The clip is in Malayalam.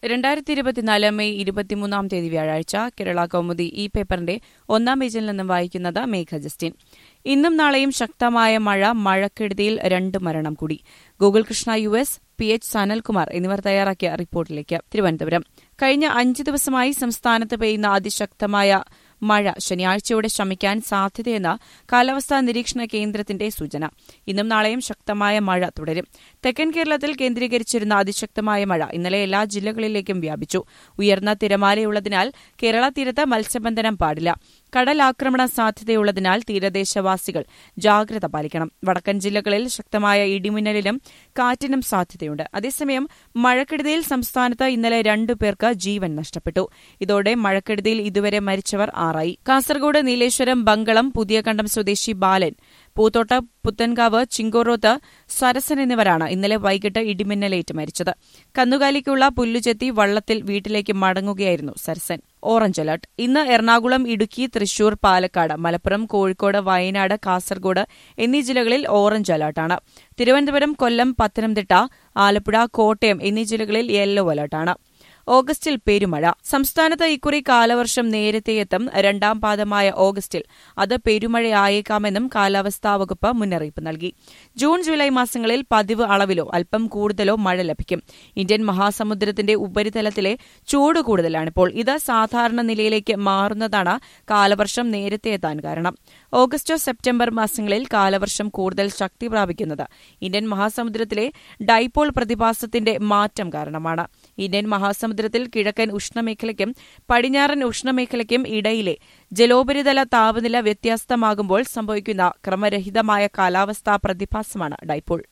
രണ്ടായിരത്തി ഇരുപത്തിനാല് മെയ് ഇരുപത്തിമൂന്നാം തീയതി വ്യാഴാഴ്ച കേരള കൗമുദി ഈ പേപ്പറിന്റെ ഒന്നാം പേജിൽ നിന്നും വായിക്കുന്നത് മേഘ ജസ്റ്റിൻ ഇന്നും നാളെയും ശക്തമായ മഴ മഴക്കെടുതിയിൽ രണ്ട് മരണം കൂടി Google Krishna U S P H Sanalkumar എന്നിവർ തയ്യാറാക്കിയ റിപ്പോർട്ടിലേക്ക് തിരുവനന്തപുരം കഴിഞ്ഞ അഞ്ച് ദിവസമായി സംസ്ഥാനത്ത് പെയ്യുന്ന അതിശക്തമായ മഴ ശനിയാഴ്ചയോടെ ശമിക്കാൻ സാധ്യതയെന്ന് കാലാവസ്ഥാ നിരീക്ഷണ കേന്ദ്രത്തിന്റെ സൂചന ഇന്നും നാളെയും ശക്തമായ മഴ തുടരും തെക്കൻ കേരളത്തിൽ കേന്ദ്രീകരിച്ചിരുന്ന അതിശക്തമായ മഴ ഇന്നലെ എല്ലാ ജില്ലകളിലേക്കും വ്യാപിച്ചു ഉയർന്ന തിരമാലയുള്ളതിനാൽ കേരള തീരത്ത് മത്സ്യബന്ധനം പാടില്ല കടലാക്രമണ സാധ്യതയുള്ളതിനാൽ തീരദേശവാസികൾ ജാഗ്രത പാലിക്കണം വടക്കൻ ജില്ലകളിൽ ശക്തമായ ഇടിമിന്നലിനും കാറ്റിനും സാധ്യതയുണ്ട് അതേസമയം മഴക്കെടുതിയിൽ സംസ്ഥാനത്ത് ഇന്നലെ രണ്ടു പേർക്ക് ജീവൻ നഷ്ടപ്പെട്ടു ഇതോടെ മഴക്കെടുതിയിൽ ഇതുവരെ മരിച്ചവർ ആറായി കാസർഗോഡ് നീലേശ്വരം ബങ്കളം പുതിയകണ്ടം സ്വദേശി ബാലൻ പൂത്തോട്ട പുത്തൻകാവ് ചിങ്കോറോത്ത് സരസൻ എന്നിവരാണ് ഇന്നലെ വൈകിട്ട് ഇടിമിന്നലേറ്റ് മരിച്ചത് കന്നുകാലിക്കുള്ള പുല്ലുചെത്തി വള്ളത്തിൽ വീട്ടിലേക്ക് മടങ്ങുകയായിരുന്നു സരസൻ ഓറഞ്ച് അലർട്ട് ഇന്ന് എറണാകുളം ഇടുക്കി തൃശൂർ പാലക്കാട് മലപ്പുറം കോഴിക്കോട് വയനാട് കാസർഗോഡ് എന്നീ ജില്ലകളിൽ ഓറഞ്ച് അലർട്ടാണ് തിരുവനന്തപുരം കൊല്ലം പത്തനംതിട്ട ആലപ്പുഴ കോട്ടയം എന്നീ ജില്ലകളിൽ യെല്ലോ അലർട്ടാണ് ഓഗസ്റ്റിൽ പെരുമഴ സംസ്ഥാനത്ത് ഇക്കുറി കാലവർഷം നേരത്തെ എത്തും രണ്ടാം പാദമായ ഓഗസ്റ്റിൽ അത് പെരുമഴയായേക്കാമെന്നും കാലാവസ്ഥാ വകുപ്പ് മുന്നറിയിപ്പ് നൽകി ജൂൺ ജൂലൈ മാസങ്ങളിൽ പതിവ് അളവിലോ അല്പം കൂടുതലോ മഴ ലഭിക്കും ഇന്ത്യൻ മഹാസമുദ്രത്തിന്റെ ഉപരിതലത്തിലെ ചൂട് കൂടുതലാണിപ്പോൾ ഇത് സാധാരണ നിലയിലേക്ക് മാറുന്നതാണ് കാലവർഷം നേരത്തെ എത്താൻ കാരണം ഓഗസ്റ്റ് സെപ്റ്റംബർ മാസങ്ങളിൽ കാലവർഷം കൂടുതൽ ശക്തി പ്രാപിക്കുന്നത് ഇന്ത്യൻ മഹാസമുദ്രത്തിലെ ഡൈപോൾ പ്രതിഭാസത്തിന്റെ മാറ്റം കാരണമാണ് ഇന്ത്യൻ മഹാസമുദ്രത്തിൽ കിഴക്കൻ ഉഷ്ണമേഖലയ്ക്കും പടിഞ്ഞാറൻ ഉഷ്ണമേഖലയ്ക്കും ഇടയിലെ ജലോപരിതല താപനില വ്യത്യസ്തമാകുമ്പോൾ സംഭവിക്കുന്ന ക്രമരഹിതമായ കാലാവസ്ഥാ പ്രതിഭാസമാണ് ഡൈപോൾ